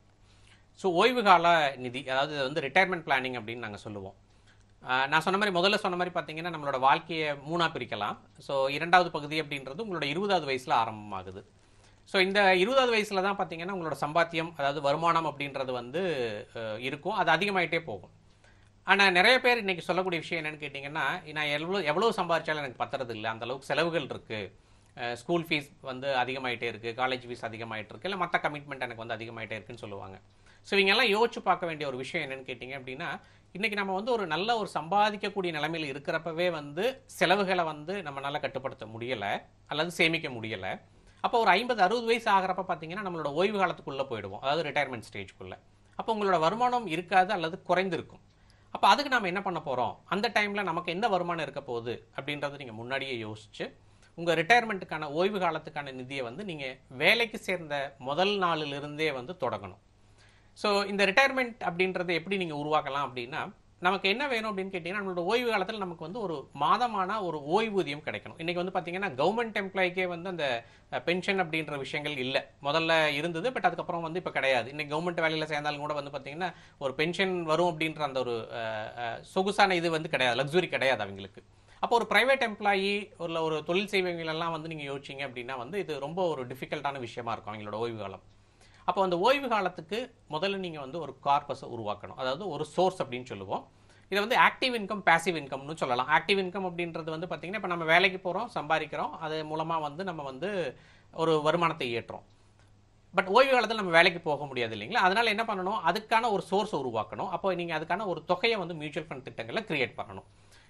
ஸோ ஓய்வு கால நிதி அதாவது இது வந்து ரிட்டையர்மெண்ட் பிளானிங் அப்படின்னு நாங்கள் சொல்லுவோம் ஆஹ் நான் சொன்ன மாதிரி முதல்ல சொன்ன மாதிரி பார்த்தீங்கன்னா நம்மளோட வாழ்க்கையை மூணாக பிரிக்கலாம் ஸோ இரண்டாவது பகுதி அப்படின்றது உங்களோட இருபதாவது வயசில் ஆரம்பமாகுது ஸோ இந்த இருபதாவது வயசில் தான் பார்த்தீங்கன்னா உங்களோட சம்பாத்தியம் அதாவது வருமானம் அப்படின்றது வந்து அஹ், இருக்கும் அது அதிகமாயிட்டே போகும் ஆனால் நிறைய பேர் இன்னைக்கு சொல்லக்கூடிய விஷயம் என்னன்னு கேட்டிங்கன்னா நான் எவ்வளோ எவ்வளோ சம்பாதிச்சாலும் எனக்கு பத்துறது இல்லை அந்த அளவுக்கு செலவுகள் இருக்குது ஸ்கூல் ஃபீஸ் வந்து அதிகமாயிட்டே இருக்குது காலேஜ் ஃபீஸ் அதிகமாயிட்டு இருக்கு இல்லை மற்ற கமிட்மெண்ட் எனக்கு வந்து அதிகமாயிட்டே இருக்குன்னு சொல்லுவாங்க ஸோ இவங்க எல்லாம் யோசிச்சு பார்க்க வேண்டிய ஒரு விஷயம் என்னன்னு கேட்டிங்க அப்படின்னா இன்றைக்கி நம்ம வந்து ஒரு நல்ல ஒரு சம்பாதிக்கக்கூடிய நிலைமையில் இருக்கிறப்பவே வந்து செலவுகளை வந்து நம்மளால கட்டுப்படுத்த முடியலை அல்லது சேமிக்க முடியலை அப்போ ஒரு ஐம்பது அறுபது வயசு ஆகிறப்ப பார்த்தீங்கன்னா நம்மளோட ஓய்வு காலத்துக்குள்ளே போயிடுவோம் அதாவது ரிட்டையர்மெண்ட் ஸ்டேஜ்க்குள்ளே அப்போ உங்களோட வருமானம் இருக்காது அல்லது குறைந்திருக்கும் அப்போ அதுக்கு நம்ம என்ன பண்ண போகிறோம் அந்த டைமில் நமக்கு என்ன வருமானம் இருக்க போகுது அப்படின்றத நீங்கள் முன்னாடியே யோசிச்சு உங்கள் ரிட்டையர்மெண்ட்டுக்கான ஓய்வு காலத்துக்கான நிதியை வந்து நீங்கள் வேலைக்கு சேர்ந்த முதல் நாளிலிருந்தே வந்து தொடங்கணும் ஸோ இந்த ரிட்டையர்மெண்ட் அப்படின்றத எப்படி நீங்கள் உருவாக்கலாம் அப்படின்னா நமக்கு என்ன வேணும் அப்படின்னு கேட்டிங்கன்னா நம்மளோட ஓய்வு காலத்தில் நமக்கு வந்து ஒரு மாதமான ஒரு ஓய்வூதியம் கிடைக்கணும் இன்றைக்கி வந்து பார்த்தீங்கன்னா கவர்மெண்ட் எம்ப்ளாய்க்கே வந்து அந்த பென்ஷன் அப்படின்ற விஷயங்கள் இல்லை முதல்ல இருந்தது பட் அதுக்கப்புறம் வந்து இப்போ கிடையாது இன்னைக்கு கவர்மெண்ட் வேலையில் சேர்ந்தாலும் கூட வந்து பார்த்தீங்கன்னா ஒரு பென்ஷன் வரும் அப்படின்ற அந்த ஒரு அஹ், அஹ், சொகுசான இது வந்து கிடையாது லக்ஸுரி கிடையாது அவங்களுக்கு அப்போ ஒரு பிரைவேட் எம்ப்ளாயி ஒரு ஒரு தொழில் செய்வங்களெல்லாம் வந்து நீங்கள் யோசிச்சிங்க அப்படின்னா வந்து இது ரொம்ப ஒரு டிஃபிகல்ட்டான விஷயமா இருக்கும் அவங்களோட ஓய்வு காலம் அப்போ அந்த ஓய்வு காலத்துக்கு முதல்ல நீங்கள் வந்து ஒரு கார்பஸை உருவாக்கணும் அதாவது ஒரு சோர்ஸ் அப்படின்னு சொல்லுவோம் இதை வந்து ஆக்டிவ் இன்கம் பாசிவ் இன்கம்னு சொல்லலாம் ஆக்டிவ் இன்கம் அப்படின்றது வந்து பார்த்தீங்கன்னா இப்போ நம்ம வேலைக்கு போகிறோம் சம்பாதிக்கிறோம் அது மூலமாக வந்து நம்ம வந்து ஒரு வருமானத்தை ஈட்டுறோம் பட் ஓய்வு காலத்தில் நம்ம வேலைக்கு போக முடியாது இல்லைங்களா அதனால என்ன பண்ணணும் அதுக்கான ஒரு சோர்ஸை உருவாக்கணும் அப்போ நீங்கள் அதுக்கான ஒரு தொகையை வந்து மியூச்சுவல் ஃபண்ட் திட்டங்களில் கிரியேட் பண்ணணும்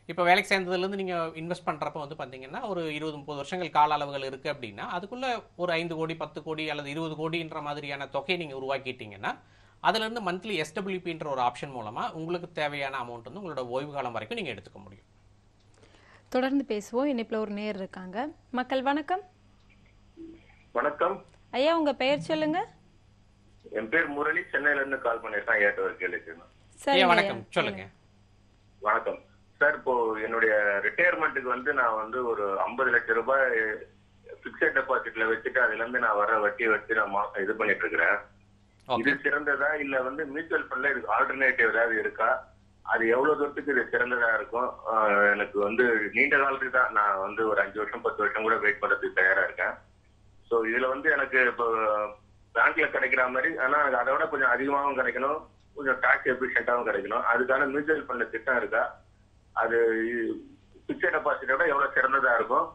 இப்போ வேலைக்கு சேர்ந்ததுலேருந்து நீங்கள் இன்வெஸ்ட் பண்ணுறப்ப வந்து பார்த்தீங்கன்னா ஒரு இருபது முப்பது வருஷங்கள் கால அளவுகள் இருக்குது அப்படின்னா அதுக்குள்ளே ஒரு ஐந்து கோடி பத்து கோடி அல்லது இருபது கோடின்ற மாதிரியான தொகையை நீங்கள் உருவாக்கிட்டீங்கன்னா அதுலேருந்து மந்த்லி எஸ்டபிள்யூபின்ற ஒரு ஆப்ஷன் மூலமாக உங்களுக்கு தேவையான அமௌண்ட் வந்து உங்களோட ஓய்வு காலம் வரைக்கும் நீங்கள் எடுத்துக்க முடியும் தொடர்ந்து பேசுவோம் இணைப்பில் ஒரு நேர் இருக்காங்க மக்கள் வணக்கம் வணக்கம் ஐயா உங்க பெயர் சொல்லுங்க என் பேர் முரளி சென்னையில இருந்து கால் பண்ணிருக்கேன் ஏட்ட ஒரு கேள்விக்கு சரி ஐயா வணக்கம் சொல்லுங்க வணக்கம் சார் இப்போ என்னுடைய ரிட்டையர்மெண்ட்டுக்கு வந்து நான் வந்து ஒரு ஐம்பது லட்சம் ரூபாய் பிக்சட் டெபாசிட்ல வச்சுட்டு அதுல இருந்து நான் வர வட்டி வச்சு நான் மா- இது பண்ணிட்டு இருக்கிறேன் இது ஓகே சிறந்ததா இல்ல வந்து மியூச்சுவல் ஃபண்ட்ல இதுக்கு ஆல்டர்னேட்டிவ் ஏதாவது இருக்கா அது எவ்வளவு தூரத்துக்கு இது சிறந்ததா இருக்கும் ஆஹ் எனக்கு வந்து நீண்ட காலத்துக்கு தான் நான் வந்து ஒரு அஞ்சு வருஷம் பத்து வருஷம் கூட வெயிட் பண்றதுக்கு தயாரா இருக்கேன் சோ இதுல வந்து எனக்கு இப்போ பேங்க்ல கிடைக்கிற மாதிரி ஆனா எனக்கு அதை விட கொஞ்சம் அதிகமாகவும் கிடைக்கணும் கொஞ்சம் டாக்ஸ் எஃபிஷியன்டாகவும் கிடைக்கணும் அதுக்கான மியூச்சுவல் ஃபண்ட் திட்டம் இருக்கா அது பிக்சட் டெபாசிட்டை விட எவ்வளவு சிறந்ததா இருக்கும்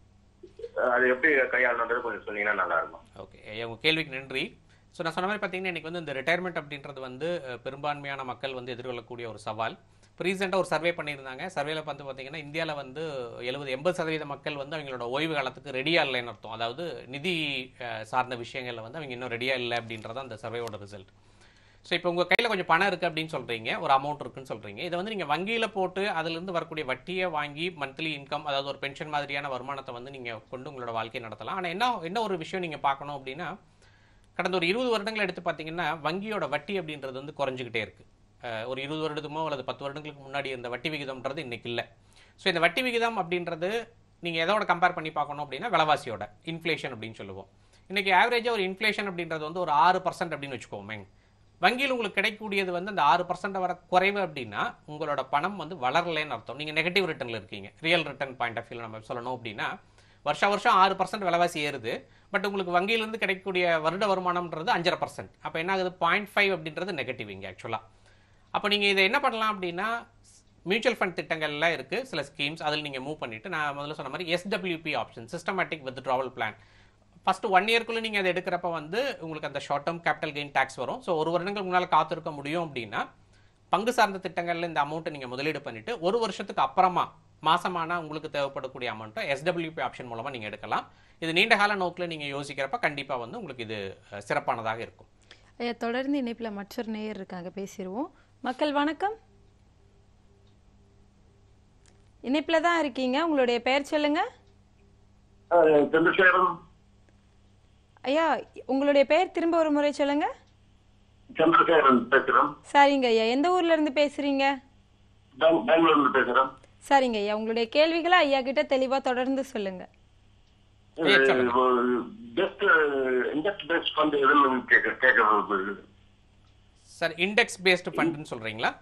அது எப்படி கையாளணுன்றது கொஞ்சம் சொன்னீங்கன்னா நல்லா இருக்கும் ஓகே ஐயா உங்கள் கேள்விக்கு நன்றி ஸோ நான் சொன்ன மாதிரி பார்த்தீங்கன்னா இன்றைக்கி வந்து இந்த ரிட்டையர்மெண்ட் அப்படின்றது வந்து அஹ், பெரும்பான்மையான மக்கள் வந்து எதிர்கொள்ளக்கூடிய ஒரு சவால் இப்போ ரீசெண்டாக ஒரு சர்வே பண்ணியிருந்தாங்க சர்வேல பார்த்து பார்த்தீங்கன்னா இந்தியாவில் வந்து எழுபது எண்பது சதவீத மக்கள் வந்து அவங்களோட ஓய்வு காலத்துக்கு ரெடியாக இல்லைன்னு அர்த்தம் அதாவது நிதி அஹ், சார்ந்த விஷயங்களில் வந்து அவங்க இன்னும் ரெடியாக இல்லை அப்படின்றது அந்த சர்வேயோட ரிசல்ட் ஸோ இப்போ உங்கள் கையில் கொஞ்சம் பணம் இருக்குது அப்படின்னு சொல்கிறீங்க ஒரு அமௌண்ட் இருக்குன்னு சொல்கிறீங்க இதை வந்து நீங்கள் வங்கியில் போட்டு அதுலேருந்து வரக்கூடிய வட்டியை வாங்கி மந்த்லி இன்கம் அதாவது ஒரு பென்ஷன் மாதிரியான வருமானத்தை வந்து நீங்கள் கொண்டு உங்களோட வாழ்க்கையை நடத்தலாம் ஆனால் என்ன என்ன ஒரு விஷயம் நீங்கள் பார்க்கணும் அப்படின்னா கடந்த ஒரு இருபது வருடங்கள் எடுத்து பார்த்தீங்கன்னா வங்கியோட வட்டி அப்படின்றது வந்து குறைஞ்சிக்கிட்டே இருக்கு அஹ் ஒரு இருபது வருடமோ அல்லது பத்து வருடங்களுக்கு முன்னாடி இருந்த வட்டி விகிதம்ன்றது இன்னைக்கு இல்லை ஸோ இந்த வட்டி விகிதம் அப்படின்றது நீங்கள் எதோட கம்பேர் பண்ணி பார்க்கணும் அப்படின்னா விலைவாசியோட இன்ஃப்ளேஷன் அப்படின்னு சொல்லுவோம் இன்னைக்கு ஆவரேஜாக ஒரு இன்ஃப்ளேஷன் அப்படின்றது வந்து ஒரு ஆறு பர்சன்ட் அப்படின்னு வச்சுக்கோமே வங்கியில் உங்களுக்கு கிடைக்கக்கூடியது வந்து அந்த ஆறு பர்சன்ட் வர குறைவு அப்படின்னா உங்களோட பணம் வந்து வளரலைன்னு அர்த்தம் நீங்கள் நெகட்டிவ் ரிட்டர்னில் இருக்கீங்க real return point of view நம்ம சொல்லணும் அப்படின்னா வருஷா வருஷம் ஆறு பர்சன்ட் விலைவாசி ஏறுது பட் உங்களுக்கு வங்கியிலிருந்து கிடைக்கக்கூடிய வருட வருமானம்ன்றது அஞ்சரை பர்சன்ட் அப்போ என்ன ஆகுது பாயிண்ட் ஃபைவ் அப்படின்றது நெகட்டிவ் இங்கே ஆக்சுவலாக அப்போ நீங்கள் இதை என்ன பண்ணலாம் அப்படின்னா மியூச்சுவல் ஃபண்ட் திட்டங்கள்லாம் இருக்குது சில ஸ்கீம்ஸ் அதில் நீங்கள் மூவ் பண்ணிவிட்டு நான் முதல்ல சொன்ன மாதிரி SWP option systematic withdrawal plan first one இயர்க்குள்ளே நீங்கள் அதை எடுக்கிறப்ப வந்து உங்களுக்கு அந்த short term capital gain tax வரும் ஸோ ஒரு வருடங்கள் முன்னால் காத்திருக்க முடியும் அப்படின்னா பங்கு சார்ந்த திட்டங்களில் இந்த அமௌண்ட்டை நீங்கள் முதலீடு பண்ணிவிட்டு ஒரு வருஷத்துக்கு அப்புறமா மாசமான உங்களுக்கு தேவைப்படக்கூடிய அமௌண்ட்டை எஸ்டபிள்யூபி ஆப்ஷன் மூலமாக நீங்கள் எடுக்கலாம் இது நீண்ட கால நோக்கில் நீங்கள் யோசிக்கிறப்ப கண்டிப்பாக வந்து உங்களுக்கு இது அஹ், சிறப்பானதாக இருக்கும் ஐயா தொடர்ந்து இணைப்பில் மற்றொரு நேயர் இருக்காங்க பேசிடுவோம் மக்கள் வணக்கம் இணைப்பில் தான் இருக்கீங்க உங்களுடைய பெயர் சொல்லுங்க சந்திரசேகரன் ஐயா உங்களுடைய பெயர் திரும்ப ஒரு முறை சொல்லுங்க சந்திரசேகரன் பேசுறேன் சரிங்க ஐயா எந்த ஊர்ல இருந்து பேசுறீங்க பெங்- பெங்களூர்ல பேசுறேன் சரிங்க ஐயா உங்களுடைய கேள்விகளை ஐயா கிட்ட தெளிவா தொடர்ந்து சொல்லுங்க ஐயா, சொல்லுங்க. பெஸ்ட் இண்டெக்ஸ் பேஸ்ட் ஃபண்ட் எதுன்னு கேட்க கேட்கறது சார் இண்டெக்ஸ் பேஸ்டு ஃபண்டுன்னு சொல்கிறீங்களா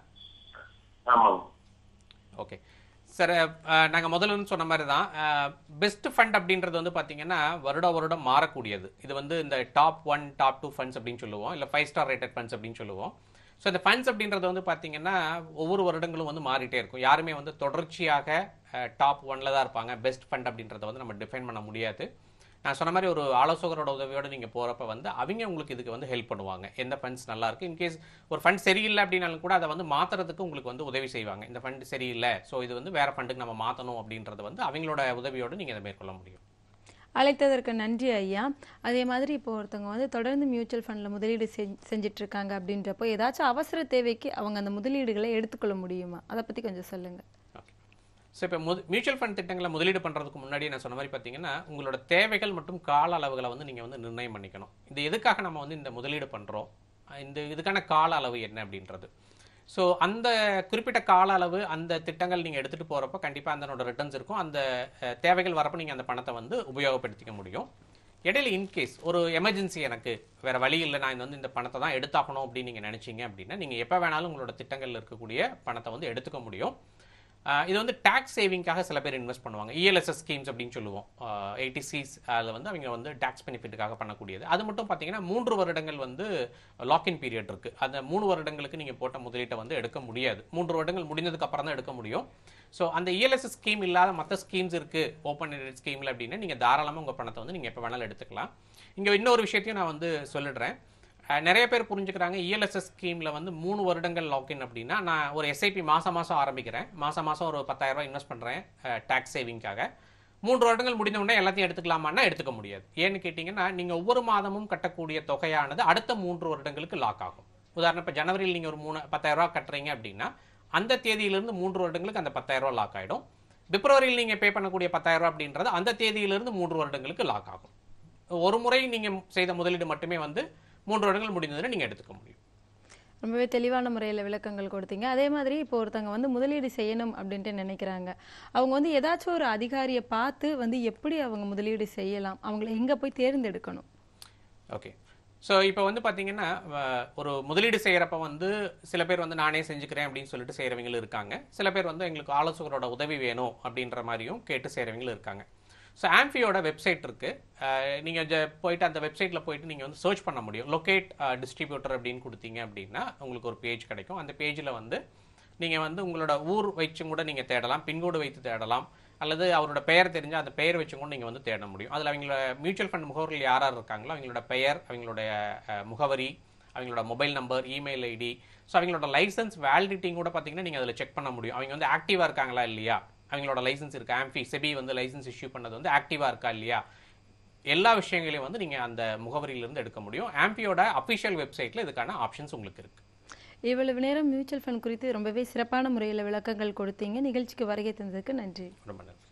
ஆமாம் ஓகே சார் நாங்கள் முதல்ல வந்து சொன்ன மாதிரி தான் பெஸ்ட் ஃபண்ட் அப்படின்றது வந்து பார்த்தீங்கன்னா வருட வருடம் மாறக்கூடியது இது வந்து இந்த top one top two funds அப்படின்னு சொல்லுவோம் இல்லை ஃபைவ் ஸ்டார் ரேட்டட் ஃபண்ட்ஸ் அப்படின்னு சொல்லுவோம் ஸோ இந்த ஃபண்ட்ஸ் அப்படின்றது வந்து பார்த்தீங்கன்னா ஒவ்வொரு வருடங்களும் வந்து மாறிட்டே இருக்கும் யாருமே வந்து தொடர்ச்சியாக டாப் ஒன்ல தான் இருப்பாங்க பெஸ்ட் ஃபண்ட் அப்படின்றத வந்து நம்ம டிஃபைன் பண்ண முடியாது நான் சொன்ன மாதிரி ஒரு ஆலோசகரோட உதவியோட நீங்கள் போகிறப்ப வந்து அவங்க உங்களுக்கு இதுக்கு வந்து ஹெல்ப் பண்ணுவாங்க எந்த ஃபண்ட்ஸ் நல்லா இருக்கு இன்கேஸ் ஒரு ஃபண்ட் சரியில்லை அப்படின்னாலும் கூட அதை வந்து மாற்றுறதுக்கு உங்களுக்கு வந்து உதவி செய்வாங்க இந்த ஃபண்ட் சரியில்லை ஸோ இது வந்து வேற ஃபண்டுக்கு நம்ம மாற்றணும் அப்படின்றத வந்து அவங்களோட உதவியோடு நீங்கள் அதை மேற்கொள்ள முடியும் அழைத்ததற்கு நன்றி ஐயா அதே மாதிரி இப்போ ஒருத்தவங்க வந்து தொடர்ந்து மியூச்சுவல் ஃபண்டில் முதலீடு செஞ்- செஞ்சுட்டு இருக்காங்க அப்படின்றப்போ ஏதாச்சும் அவசர தேவைக்கு அவங்க அந்த முதலீடுகளை எடுத்துக்கொள்ள முடியுமா அதை பத்தி கொஞ்சம் சொல்லுங்க ஓகே ஸோ இப்போ முது மியூச்சுவல் ஃபண்ட் திட்டங்களை முதலீடு பண்ணுறதுக்கு முன்னாடி நான் சொன்ன மாதிரி பார்த்தீங்கன்னா உங்களோட தேவைகள் மற்றும் கால அளவுகளை வந்து நீங்கள் வந்து நிர்ணயம் பண்ணிக்கணும் இது எதுக்காக நம்ம வந்து இந்த முதலீடு பண்ணுறோம் இந்த இதுக்கான கால அளவு என்ன அப்படின்றது ஸோ அந்த குறிப்பிட்ட கால அளவு அந்த திட்டங்கள் நீங்கள் எடுத்துகிட்டு போகிறப்ப கண்டிப்பாக அதனோட ரிட்டர்ன்ஸ் இருக்கும் அந்த அஹ், தேவைகள் வரப்போ நீங்கள் அந்த பணத்தை வந்து உபயோகப்படுத்திக்க முடியும் இடையில இன்கேஸ் ஒரு எமர்ஜென்சி எனக்கு வேற வழி இல்லை நான் இந்த வந்து இந்த பணத்தை தான் எடுத்தாகணும் அப்படின்னு நீங்கள் நினைச்சீங்க அப்படின்னா நீங்கள் எப்போ வேணாலும் உங்களோட திட்டங்கள்ல இருக்கக்கூடிய பணத்தை வந்து எடுத்துக்க முடியும் ஆஹ் இது வந்து டேக்ஸ் சேவிங்காக சில பேர் இன்வெஸ்ட் பண்ணுவாங்க இஎல்எஸ்எஸ் ஸ்கீம்ஸ் அப்படின்னு சொல்லுவோம் எயிட்டி சிஸ் அதில் வந்து அவங்க வந்து டேக்ஸ் பெனிஃபிட்டுக்காக பண்ணக்கூடியது அது மட்டும் பார்த்தீங்கன்னா மூன்று வருடங்கள் வந்து லாக்இன் பீரியட் இருக்குது அந்த மூணு வருடங்களுக்கு நீங்கள் போட்ட முதலீட்டை வந்து எடுக்க முடியாது மூன்று வருடங்கள் முடிஞ்சதுக்கு அப்புறம் தான் எடுக்க முடியும் ஸோ அந்த இஎல்எஸ்எஸ் ஸ்கீம் இல்லாத மற்ற ஸ்கீம்ஸ் இருக்குது ஓப்பன் ஸ்கீமில் அப்படின்னா நீங்கள் தாராளமாக உங்கள் பணத்தை வந்து நீங்கள் எப்போ வேணாலும் எடுத்துக்கலாம் இங்கே இன்னொரு விஷயத்தையும் நான் வந்து சொல்லிடுறேன் அஹ், நிறைய பேர் புரிஞ்சுக்கிறாங்க இஎல்எஸ்எஸ் ஸ்கீமில் வந்து மூணு வருடங்கள் லாக்இன் அப்படின்னா நான் ஒரு எஸ்ஐபி மாதம் மாதம் ஆரம்பிக்கிறேன் மாதம் மாதம் ஒரு 10000 ரூபாய் இன்வெஸ்ட் பண்ணுறேன் டேக்ஸ் சேவிங்காக மூன்று வருடங்கள் முடிந்த உடனே எல்லாத்தையும் எடுத்துக்கலாமான்னா எடுத்துக்க முடியாது ஏன்னு கேட்டிங்கன்னா நீங்கள் ஒவ்வொரு மாதமும் கட்டக்கூடிய தொகையானது அடுத்த மூன்று வருடங்களுக்கு லாக் ஆகும் உதாரணம் இப்போ ஜனவரியில் நீங்கள் ஒரு மூணு 10000 ரூபாய் கட்டுறீங்க அப்படின்னா அந்த தேதியிலிருந்து மூன்று வருடங்களுக்கு அந்த 10000 ரூபாய் லாக் ஆகிடும் பிப்ரவரியில் நீங்கள் பே பண்ணக்கூடிய 10000 ரூபாய் அப்படின்றது அந்த தேதியிலிருந்து மூன்று வருடங்களுக்கு லாக் ஆகும் ஒரு முறை நீங்கள் செய்த முதலீடு மட்டுமே வந்து மூன்று வருடங்கள் முடிந்ததுன்னு நீங்கள் எடுத்துக்க முடியும் ரொம்பவே தெளிவான முறையில் விளக்கங்கள் கொடுத்தீங்க அதே மாதிரி இப்போ ஒருத்தங்க வந்து முதலீடு செய்யணும் அப்படின்ட்டு நினைக்கிறாங்க அவங்க வந்து ஏதாச்சும் ஒரு அதிகாரியை பார்த்து வந்து எப்படி அவங்க முதலீடு செய்யலாம் அவங்கள எங்கே போய் தேர்ந்தெடுக்கணும் ஓகே ஸோ இப்போ வந்து பார்த்தீங்கன்னா அஹ், ஒரு முதலீடு செய்கிறப்ப வந்து சில பேர் வந்து நானே செஞ்சுக்கிறேன் அப்படின்னு சொல்லிட்டு செய்கிறவங்களும் இருக்காங்க சில பேர் வந்து எங்களுக்கு ஆலோசகரோட உதவி வேணும் அப்படின்ற மாதிரியும் கேட்டு செய்கிறவங்களும் இருக்காங்க ஸோ ஆம்ஃபியோட வெப்சைட் இருக்குது நீங்கள் போயிட்டு அந்த வெப்சைட்டில் போயிட்டு நீங்கள் வந்து சர்ச் பண்ண முடியும் லொகேட் டிஸ்ட்ரிபியூட்டர் அப்படின்னு கொடுத்தீங்க அப்படின்னா உங்களுக்கு ஒரு பேஜ் கிடைக்கும் அந்த பேஜில் வந்து நீங்கள் வந்து உங்களோட ஊர் வச்சும் கூட நீங்கள் தேடலாம் பின்கோடு வைத்து தேடலாம் அல்லது அவரோட பெயர் தெரிஞ்சால் அந்த பெயர் வச்சும் கூட நீங்கள் வந்து தேட முடியும் அதில் அவங்களோட மியூச்சுவல் ஃபண்ட் முகவர்கள் யார் யார் இருக்காங்களோ அவங்களோட பெயர் அவங்களுடைய அஹ், முகவரி அவங்களோட mobile number email ID so அவங்களோட லைசன்ஸ் வேலிடிட்டியும் கூட பார்த்தீங்கன்னா நீங்கள் அதில் செக் பண்ண முடியும் அவங்க வந்து ஆக்டிவாக இருக்காங்களா இல்லையா அவங்களோட லைசன்ஸ் இருக்கு ஆம்ஃபி செபி வந்து லைசன்ஸ் இஷ்யூ பண்ணது வந்து ஆக்டிவாக இருக்கா இல்லையா எல்லா விஷயங்களையும் வந்து நீங்கள் அந்த முகவரியிலிருந்து எடுக்க முடியும் ஆம்பியோட அஃபிஷியல் வெப்சைட்டில் இதுக்கான ஆப்ஷன்ஸ் உங்களுக்கு இருக்குது இவ்வளவு நேரம் மியூச்சுவல் ஃபண்ட் குறித்து ரொம்பவே சிறப்பான முறையில் விளக்கங்கள் கொடுத்தீங்க நிகழ்ச்சிக்கு வருகை தந்ததுக்கு நன்றி ரொம்ப நன்றி